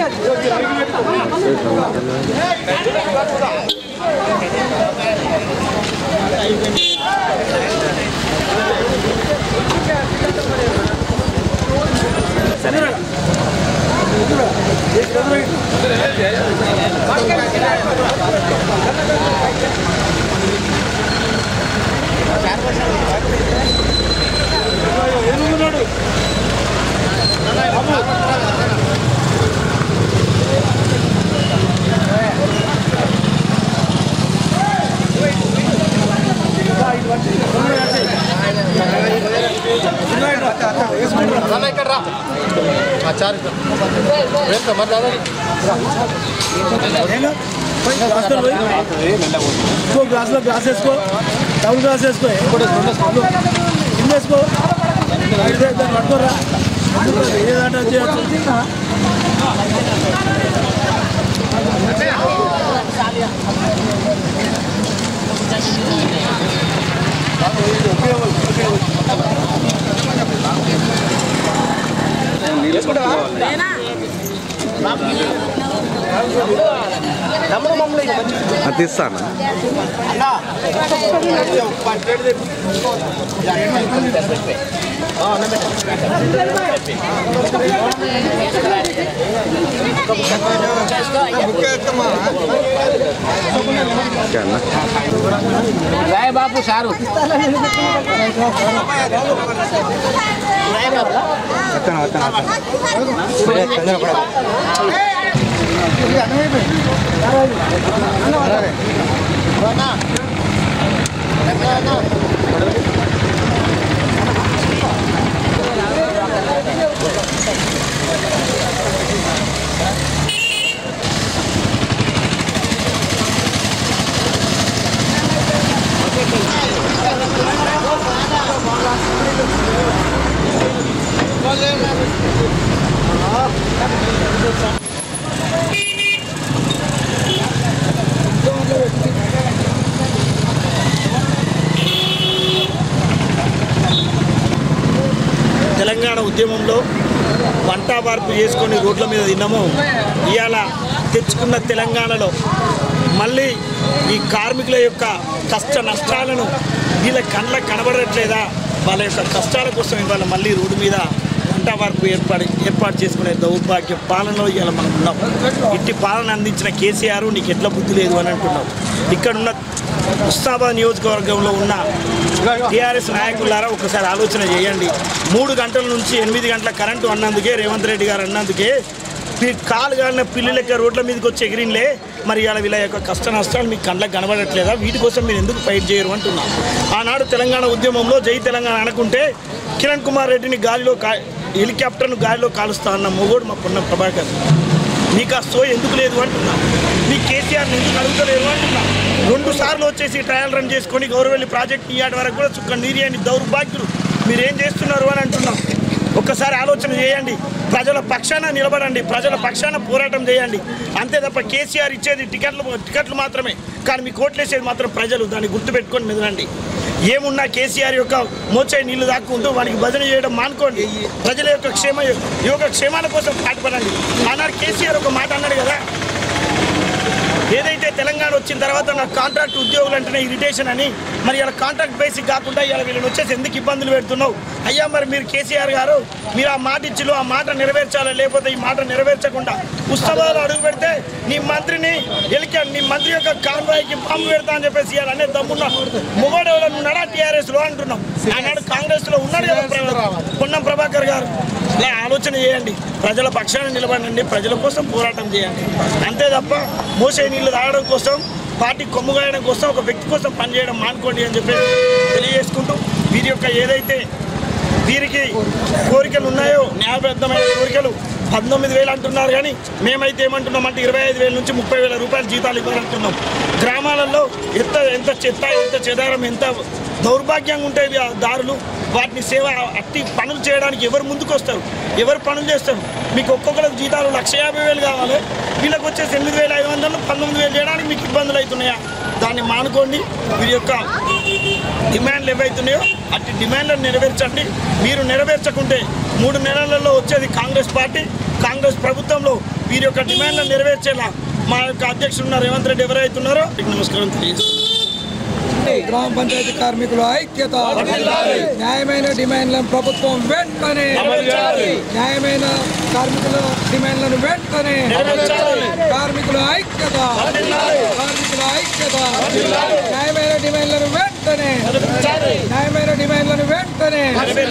ఇంకో గ్లాస్లో గ్లాస్ వేసుకో డబుల్ గ్లాస్ వేసుకో కింద వేసుకో అయితే దాన్ని పట్టుకోరా ఏదంటే చేయొచ్చు అది ఇస్తాను ఓకే అన్న రాయ్ బాబు సారు తెలంగాణ ఉద్యమంలో వంట వార్పు చేసుకొని రోడ్ల మీద తిన్నాము ఇవాళ తెచ్చుకున్న తెలంగాణలో మళ్ళీ ఈ కార్మికుల యొక్క కష్ట నష్టాలను వీళ్ళ కళ్ళకు కనబడట్లేదా వాళ్ళ యొక్క కష్టాల కోసం ఇవాళ మళ్ళీ రోడ్డు మీద వంట వార్పు ఏర్పాటు ఏర్పాటు చేసుకునే దౌర్భాగ్య పాలనలో ఇవాళ మనం ఉన్నాం ఇట్టి పాలన అందించిన కేసీఆర్ నీకు ఎట్లా బుద్ధి లేదు అని అంటున్నావు ఇక్కడున్న ఉస్నాబాద్ నియోజకవర్గంలో ఉన్న టీఆర్ఎస్ నాయకులారా ఒకసారి ఆలోచన చేయండి మూడు గంటల నుంచి ఎనిమిది గంటల కరెంటు అన్నందుకే రేవంత్ రెడ్డి గారు అన్నందుకే మీ కాలు కాలిన పిల్లి లెక్క రోడ్ల మీదకి వచ్చి ఎగిరిన్లే మరి ఇలా వీళ్ళ యొక్క కష్ట నష్టాలు మీకు కళ్ళకి కనబడట్లేదా వీటి కోసం మీరు ఎందుకు ఫైట్ చేయరు అంటున్నా ఆనాడు తెలంగాణ ఉద్యమంలో జై తెలంగాణ అనుకుంటే కిరణ్ కుమార్ రెడ్డిని గాలిలో కా హెలికాప్టర్ను గాలిలో కాలుస్తా అన్న మొగోడు మా పొన్న ప్రభాకర్ నీకు ఆ సో ఎందుకు లేదు అంటున్నా నీ కేసీఆర్ ఎందుకు అడుగుతలేరు అంటున్నా రెండు సార్లు వచ్చేసి ట్రయల్ రన్ చేసుకొని గౌరవెల్లి ప్రాజెక్ట్ ఇయ్యాటి వరకు కూడా చుక్క నీరి అని దౌర్భాగ్యులు మీరేం చేస్తున్నారు అని అంటున్నాం ఒక్కసారి ఆలోచన చేయండి ప్రజల పక్షాన నిలబడండి ప్రజల పక్షాన పోరాటం చేయండి అంతే తప్ప కేసీఆర్ ఇచ్చేది టికెట్లు టికెట్లు మాత్రమే కానీ మీ కోట్లేసేది మాత్రం ప్రజలు దాన్ని గుర్తుపెట్టుకొని మెదలండి ఏమున్నా కేసీఆర్ యొక్క మోచే నీళ్లు దాక్కుంటూ వానికి భజన చేయడం మానుకోండి ప్రజల యొక్క క్షేమ యోగ క్షేమాల కోసం పాటుపడండి ఆనాడు కేసీఆర్ ఒక మాట అన్నాడు కదా ఏదైతే తెలంగాణ వచ్చిన తర్వాత నాకు కాంట్రాక్ట్ ఉద్యోగులు అంటేనే ఇరిటేషన్ అని మరి ఇలా కాంట్రాక్ట్ బేసిక్ కాకుండా ఇలా వీళ్ళని వచ్చేసి ఎందుకు ఇబ్బందులు పెడుతున్నావు అయ్యా మరి మీరు కేసీఆర్ గారు మీరు ఆ మాట ఇచ్చిలో ఆ మాట నెరవేర్చాలి లేకపోతే ఈ మాట నెరవేర్చకుండా ఉత్సవాలు అడుగు పెడితే నీ మంత్రిని ఎలికా నీ మంత్రి యొక్క కాన్వాయ్కి బాంబు పెడతా అని చెప్పేసి ఇవాళ అనే దమ్మున్న మొగోడు ఎవడన్నా ఉన్నాడా టీఆర్ఎస్ లో అంటున్నాం ఆనాడు కాంగ్రెస్ లో ఉన్నాడు కదా ప్ర- పొన్నం ప్రభాకర్ గారు ఇలా ఆలోచన చేయండి ప్రజల పక్షాన నిలబడండి ప్రజల కోసం పోరాటం చేయండి అంతే తప్ప మోసే నీళ్లు తాగడం కోసం పార్టీ కొమ్ముగాయడం కోసం ఒక వ్యక్తి కోసం పనిచేయడం మానుకోండి అని చెప్పి తెలియజేసుకుంటూ వీరి యొక్క ఏదైతే వీరికి కోరికలు ఉన్నాయో న్యాయబద్ధమైన కోరికలు పంతొమ్మిది వేలు అంటున్నారు కానీ మేమైతే ఏమంటున్నాం అంటే ఇరవై ఐదు వేల నుంచి ముప్పై వేల రూపాయలు జీతాలు ఇవ్వాలంటున్నాం గ్రామాలలో ఎంత ఎంత చెత్త ఎంత చెదారం ఎంత దౌర్భాగ్యంగా ఉంటాయి ఆ దారులు వాటిని సేవ అట్టి పనులు చేయడానికి ఎవరు ముందుకు వస్తారు ఎవరు పనులు చేస్తారు మీకు ఒక్కొక్కరికి జీతాలు లక్ష యాభై వేలు కావాలి వీళ్ళకి వచ్చేసి ఎనిమిది వేల ఐదు వందలు పంతొమ్మిది వేలు చేయడానికి మీకు ఇబ్బందులు అవుతున్నాయా దాన్ని మానుకోండి వీరి యొక్క డిమాండ్లు ఏవైతున్నాయో అట్టి డిమాండ్లను నెరవేర్చండి మీరు నెరవేర్చకుంటే మూడు నెలలలో వచ్చేది కాంగ్రెస్ పార్టీ కాంగ్రెస్ ప్రభుత్వంలో వీరి యొక్క డిమాండ్లను నెరవేర్చేలా మా యొక్క అధ్యక్షుడు ఉన్న రేవంత్ రెడ్డి ఎవరైతే ఉన్నారో నమస్కారం తెలియజేస్తున్నాను గ్రామ పంచాయతీ కార్మికుల ఐక్యత న్యాయమైన డిమాండ్లను ప్రభుత్వం వెంటనే న్యాయమైన కార్మికుల డిమాండ్లను వెంటనే కార్మికుల ఐక్యత కార్మికుల ఐక్యత న్యాయమైన డిమాండ్లను వెంటనే న్యాయమైన డిమాండ్లను వెంటనే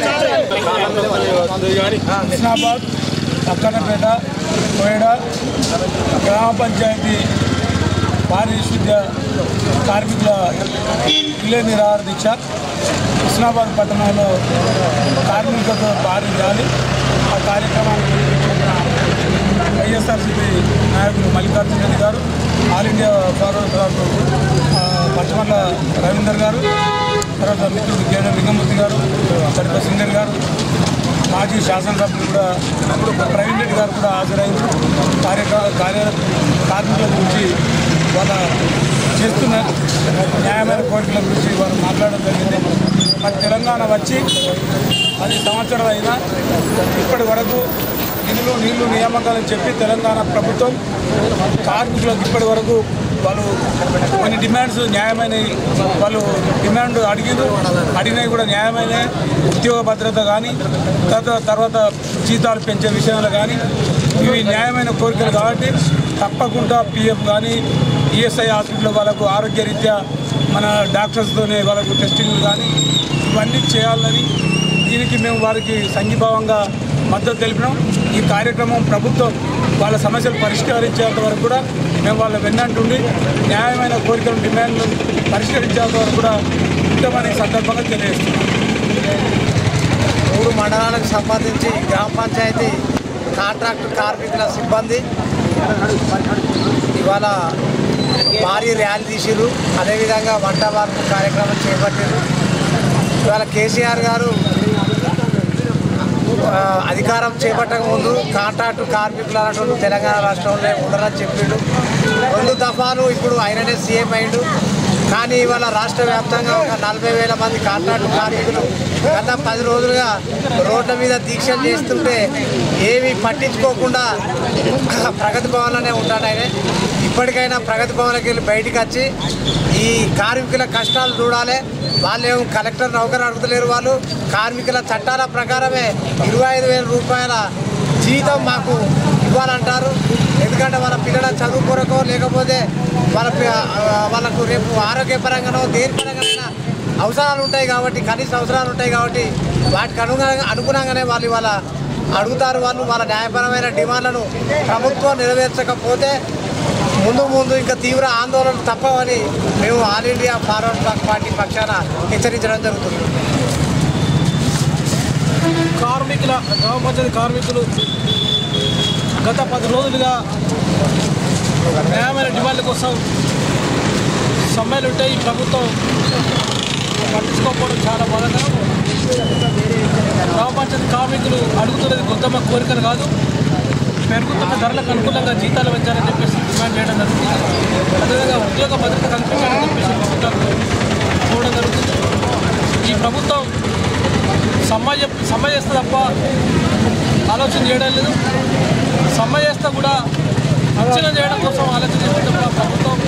హుస్నాబాద్ అక్కనపేట కోయడ గ్రామ పంచాయతీ పారిశుద్ధ్య కార్మికుల విలే నిరాహార దీక్ష హుస్నాబాద్ పట్టణంలో కార్మికులతో భారీ ర్యాలీ ఆ కార్యక్రమానికి చెందిన వైఎస్ఆర్సీపీ నాయకులు మల్లికార్జున రెడ్డి గారు ఆల్ ఇండియా ఫార్వర్డ్ బ్లాక్ ఆ, పచ్చమల్ల రవీందర్ గారు తర్వాత మిత్రుడు కేంద్ర లింగమూర్తి గారు కడిప సింగర్ గారు మాజీ శాసనసభ్యులు కూడా ప్రవీణ్ రెడ్డి గారు కూడా హాజరైంది కార్యక కార్య కార్మికుల గురించి వాళ్ళ చేస్తున్న న్యాయమైన కోరికల గురించి వారు మాట్లాడడం జరిగింది మరి తెలంగాణ వచ్చి పది సంవత్సరాలు అయినా ఇప్పటి వరకు నిధులు నీళ్లు నియామకాలని చెప్పి తెలంగాణ ప్రభుత్వం కార్మికులకు ఇప్పటి వరకు వాళ్ళు కొన్ని డిమాండ్స్ న్యాయమైన వాళ్ళు డిమాండ్ అడిగిరు అడిగినవి కూడా న్యాయమైన ఉద్యోగ భద్రత కానీ తర్వాత తర్వాత జీతాలు పెంచే విషయంలో కానీ ఇవి న్యాయమైన కోరికలు కాబట్టి తప్పకుండా పిఎఫ్ కానీ ఈఎస్ఐ హాస్పిటల్ వాళ్ళకు ఆరోగ్యరీత్యా మన డాక్టర్స్తోనే వాళ్ళకు టెస్టింగ్లు కానీ ఇవన్నీ చేయాలని దీనికి మేము వారికి సంఘీభావంగా మద్దతు తెలిపినాం ఈ కార్యక్రమం ప్రభుత్వం వాళ్ళ సమస్యలు పరిష్కరించేంత వరకు కూడా మేము వాళ్ళ వెన్నంటుండి న్యాయమైన కోరికలు డిమాండ్లు పరిష్కరించేంత వరకు కూడా ఉంటామని ఈ సందర్భంగా తెలియజేస్తున్నాం మూడు మండలాలకు సంబంధించి గ్రామ పంచాయతీ కాంట్రాక్టు కార్మికుల సిబ్బంది ఇవాళ భారీ ర్యాలీ తీసిరు అదేవిధంగా వంట వార్పు కార్యక్రమం చేపట్టారు ఇవాళ కేసీఆర్ గారు ఆ, అధికారం చేపట్టక ముందు కాంట్రాక్టు కార్మికులు అన్నటువంటి తెలంగాణ రాష్ట్రంలో ఉండరని చెప్పిండు రెండు దఫాలు ఇప్పుడు ఆయననే సీఎం అయిండు కానీ ఇవాళ రాష్ట్ర వ్యాప్తంగా ఒక నలభై వేల మంది కాంట్రాక్టు కార్మికులు గత పది రోజులుగా రోడ్ల మీద దీక్షలు చేస్తుంటే ఏమీ పట్టించుకోకుండా ప్రగతి భవన్లోనే ఉంటాడు ఆయన ఇప్పటికైనా ప్రగతి భవన్కి వెళ్ళి బయటికి వచ్చి ఈ కార్మికుల కష్టాలు చూడాలి వాళ్ళేమో కలెక్టర్ నౌకరు అడుగుతలేరు వాళ్ళు కార్మికుల చట్టాల ప్రకారమే ఇరవై ఐదు వేల రూపాయల జీతం మాకు ఇవ్వాలంటారు ఎందుకంటే వాళ్ళ పిల్లల చదువు కొరకో లేకపోతే వాళ్ళ పి- ఆ, వాళ్ళకు రేపు ఆరోగ్యపరంగానో దేని పరంగానైనా అవసరాలు ఉంటాయి కాబట్టి కనీస అవసరాలు ఉంటాయి కాబట్టి వాటికి అనుగుణంగా అనుగుణంగానే వాళ్ళు ఇవాళ అడుగుతారు వాళ్ళు వాళ్ళ న్యాయపరమైన డిమాండ్లను ప్రభుత్వం నెరవేర్చకపోతే ముందు ముందు ఇంకా తీవ్ర ఆందోళనలు తప్పవని మేము ఆల్ ఇండియా ఫార్వర్డ్ బ్లాక్ పార్టీ పక్షాన హెచ్చరించడం జరుగుతుంది కార్మికుల గ్రామ పంచాయతీ కార్మికులు గత పది రోజులుగా న్యాయమైన డిమాండ్ల కోసం సమ్మెలు ఉంటాయి ఈ ప్రభుత్వం పట్టించుకోకపోవడం చాలా బాధాకరం గ్రామ పంచాయతీ కార్మికులు అడుగుతున్నది గొంతమ్మ కోరికలు కాదు పెరుగుతున్న ధరలకు అనుకూలంగా జీతాలు పెంచాలని చెప్పేసి డిమాండ్ చేయడం జరుగుతుంది అదేవిధంగా ఉద్యోగ భద్రత కల్పించాలని చెప్పేసి ప్రభుత్వాలు చూడడం జరుగుతుంది ఈ ప్రభుత్వం సమ్మె చెప్ సమ్మె చేస్తే తప్ప ఆలోచన చేయడం లేదు సమ్మె చేస్తే కూడా అంచనా చేయడం కోసం ఆలోచన చేస్తే తప్ప ప్రభుత్వం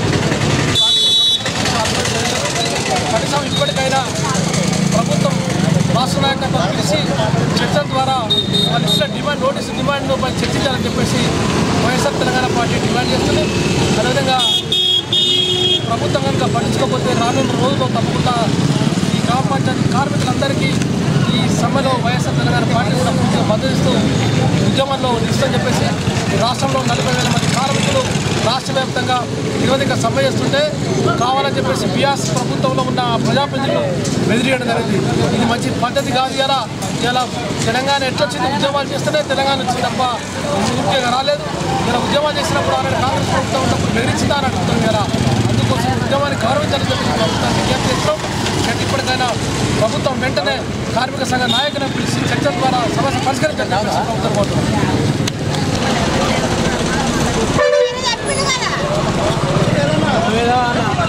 కనీసం ఇప్పటికైనా ప్రభుత్వం రాష్ట్ర నాయకత్వం పిలిచి చర్చల ద్వారా వాళ్ళు ఇచ్చిన డిమాండ్ నోటీసు డిమాండ్ను పై చర్చించాలని చెప్పేసి వైఎస్ఆర్ తెలంగాణ పార్టీ డిమాండ్ చేస్తుంది అదేవిధంగా ఈ ప్రభుత్వం కనుక పట్టించుకోకపోతే రానున్న రోజుల్లో తప్పకుండా ఈ గ్రామ పంచాయతీ కార్మికులందరికీ ఈ సమ్మెలో వైఎస్ఆర్ తెలంగాణ పార్టీ కూడా పూర్తిగా మద్దతిస్తూ ఉద్యమంలో నిలుస్తుందని చెప్పేసి ఈ రాష్ట్రంలో నలభై వేల మంది కార్మికులు రాష్ట్ర వ్యాప్తంగా నిరోధిక సమ్మె చేస్తుంటే కావాలని చెప్పేసి బీఆర్ఎస్ ప్రభుత్వంలో ఉన్న ప్రజాప్రతినిధులు బెదిరియడం జరిగింది ఇది మంచి పద్ధతి కాదు ఇలా ఇలా తెలంగాణ ఎట్లా వచ్చింది ఉద్యమాలు చేస్తేనే తెలంగాణ వచ్చింది తప్ప ముఖ్యంగా రాలేదు ఇలా ఉద్యమాలు చేసినప్పుడు ఆల్రెడీ కాంగ్రెస్ ప్రభుత్వం ఉన్నప్పుడు బెదిరించిందా అని అడుగుతుంది కదా అందుకోసం ఉద్యమాన్ని గౌరవించాలని చెప్పి ప్రభుత్వాన్ని విజ్ఞప్తి చేస్తున్నాం కానీ ఇప్పటికైనా ప్రభుత్వం వెంటనే కార్మిక సంఘ నాయకులను పిలిచి చర్చల ద్వారా సమస్య పరిష్కరించాలని చెప్పేసి ప్రభుత్వం కోరుతున్నాం చెప్పిండు కదా